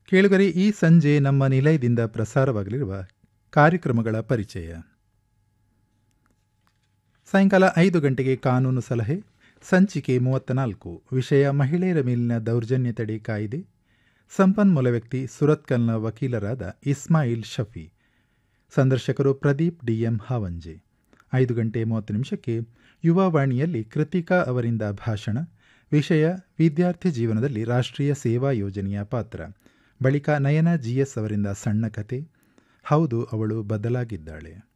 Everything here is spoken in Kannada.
ಕೇಳುಗರೆ ಈ ಸಂಜೆ ನಮ್ಮ ನಿಲಯದಿಂದ ಪ್ರಸಾರವಾಗಲಿರುವ ಕಾರ್ಯಕ್ರಮಗಳ ಪರಿಚಯ ಸಾಯಂಕಾಲ ಐದು ಗಂಟೆಗೆ ಕಾನೂನು ಸಲಹೆ ಸಂಚಿಕೆ ಮೂವತ್ತ ನಾಲ್ಕು ವಿಷಯ ಮಹಿಳೆಯರ ಮೇಲಿನ ದೌರ್ಜನ್ಯ ತಡೆ ಕಾಯ್ದೆ ಸಂಪನ್ಮೂಲ ವ್ಯಕ್ತಿ ಸುರತ್ಕಲ್ನ ವಕೀಲರಾದ ಇಸ್ಮಾಯಿಲ್ ಶಫಿ ಸಂದರ್ಶಕರು ಪ್ರದೀಪ್ ಡಿಎಂ ಹಾವಂಜೆ ಐದು ಗಂಟೆ ಮೂವತ್ತು ನಿಮಿಷಕ್ಕೆ ಯುವವಾಣಿಯಲ್ಲಿ ಕೃತಿಕಾ ಅವರಿಂದ ಭಾಷಣ ವಿಷಯ ವಿದ್ಯಾರ್ಥಿ ಜೀವನದಲ್ಲಿ ರಾಷ್ಟ್ರೀಯ ಸೇವಾ ಯೋಜನೆಯ ಪಾತ್ರ ಬಳಿಕ ನಯನ ಜಿಎಸ್ ಅವರಿಂದ ಸಣ್ಣ ಕತೆ ಹೌದು ಅವಳು ಬದಲಾಗಿದ್ದಾಳೆ